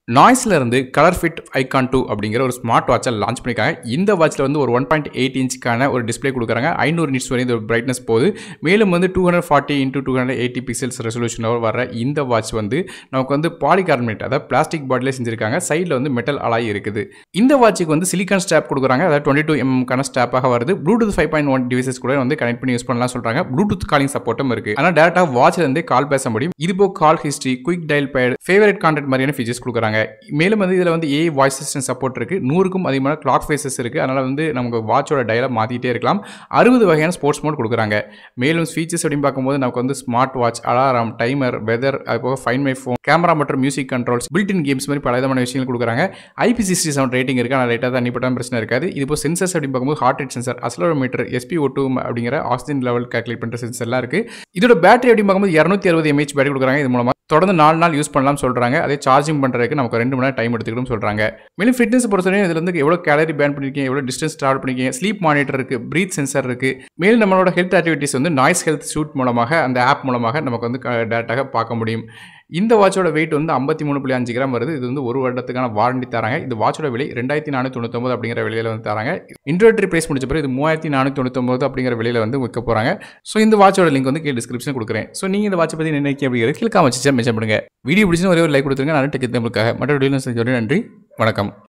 நாய்ஸ்ல இருந்து colour fit icon two அப்படிங்கிற ஒரு ஸ்மார்ட் வாட்சை லான்ச் பண்ணியிருக்காங்க இந்த வாட்சில் வந்து ஒரு ஒன் பாயிண்ட் எயிட் இன்ச்சுக்கான ஒரு டிஸ்ப்ளே கொடுக்குறாங்க ஐநூறு நிட்ஸ் வரையும் இந்த பிரைட்னஸ் போகுது மேலும் வந்து two hundred forty into two hundred eighty pixels ரெசல்யூஷனோட வர இந்த வாட்ச் வந்து நமக்கு வந்து பாலிகார்பனேட் அதாவது பிளாஸ்டிக் பாட்டிலே செஞ்சிருக்காங்க சைடில் வந்து மெட்டல் அலாய் இருக்குது இந்த வாட்சுக்கு வந்து சிலிக்கான் ஸ்டாப் கொடுக்குறாங்க அதாவது டுவெண்ட்டி டூ எம்கான ஸ்டாப்பாக வருது Bluetooth five point one devices கூட வந்து கனெக்ட் பண்ணி யூஸ் பண்ணலாம் சொல்கிறாங்க ப்ளூடூத் காலிங் சப்போர்ட்டும் இருக்குது ஆனால் டேரெக்டாக வாட்ச்ல இருந்தே கால் பேச முடியும் இது போக call history quick dial pad favourite content மாதிரியான ஃபீச்சர்ஸ் கொடுக்குறாங்க மேலும் வந்து இதில் வந்து ஏ வாய்ஸ் அசிஸ்டன்ட் சப்போர்ட் இருக்குது நூறுக்கும் அதிகமான கிளாக் ஃபேஸஸ் இருக்குது அதனால் வந்து நமக்கு வாட்சோட டயலை மாற்றிட்டே இருக்கலாம் அறுபது வகையான ஸ்போர்ட்ஸ் மோட் கொடுக்குறாங்க மேலும் ஃபீச்சர்ஸ் அப்படின்னு பார்க்கும்போது நமக்கு வந்து smart watch alarm timer weather அது போக ஃபைன் மை ஃபோன் கேமரா மற்றும் மியூசிக் கண்ட்ரோல்ஸ் பில்டின் கேம்ஸ் மாதிரி பல விதமான விஷயங்கள் கொடுக்குறாங்க ஐபி சிக்ஸ்டி செவன் ரேட்டிங் இருக்குது ஆனால் லைட்டாக தண்ணி பட்டாலும் பிரச்சனை இருக்காது இது இப்போ சென்சர்ஸ் அப்படின்னு பார்க்கும்போது heart rate sensor accelerometer SP O two அப்படிங்கிற ஆக்சிஜன் லெவல் கால்குலேட் பண்ணுற சென்சர்லாம் இருக்குது இதோட பேட்டரி அப்படின்னு பார்க்கும்போது இரநூத்தி அறுபது எம்ஏஹெச் பேட்டரி கொடுக்குறாங்க இது மூலமாக தொடர்ந்து நாலு நாள் யூஸ் பண்ணலாம் சொல்கிறாங்க அதே சார்ஜிங் பண்ணுறதுக்கு நமக்கு ரெண்டு மணி நேரம் டைம் எடுத்துக்கணும் சொல்கிறாங்க மேலும் ஃபிட்னஸ் பொறுத்தவரையும் இதில் வந்து எவ்வளோ கேலரி பேன் பண்ணிருக்கீங்க எவ்வளோ டிஸ்டன்ஸ் ட்ராவல் பண்ணிருக்கீங்க ஸ்லீப் மானிட்டர் இருக்குது ப்ரீத் சென்சர் இருக்குது மேலும் நம்மளோட ஹெல்த் ஆக்டிவிட்டிஸ் வந்து நாய்ஸ் ஹெல்த் ஷூட் மூலமாக அந்த ஆப் மூலமாக நமக்கு வந்து டேரெக்டாக பார்க்க முடியும் இந்த வாட்சோட வெயிட் வந்து ஐம்பத்தி மூணு புள்ளி அஞ்சு கிராம் வருது இது வந்து ஒரு வருடத்துக்கான வாரண்டி தராங்க இந்த வாட்சோட விலை ரெண்டாயிரத்தி நானூற்றி தொண்ணூத்தொம்பது அப்படிங்கிற விலையில வந்து தராங்க இன்ட்ரோட்ரி ப்ரைஸ் முடிச்ச பிறகு இது மூவாயிரத்தி நானூற்றி தொண்ணூத்தொம்பது அப்படிங்கிற விலையில வந்து விற்க போகிறாங்க ஸோ இந்த வாட்சோட லிங்க் வந்து கீழே டிஸ்கிரிப்ஷன் கொடுக்குறேன் ஸோ நீங்கள் இந்த வாட்சை பற்றி நினைக்க அப்படிங்கிறது கீழே காமிச்சு மென்ஷன் பண்ணுங்க வீடியோ பிடிச்சி ஒரே ஒரு லைக் கொடுத்துருங்க நான் டெக் தமிழுக்காக மற்ற வீடியோ நன்றி வணக்கம்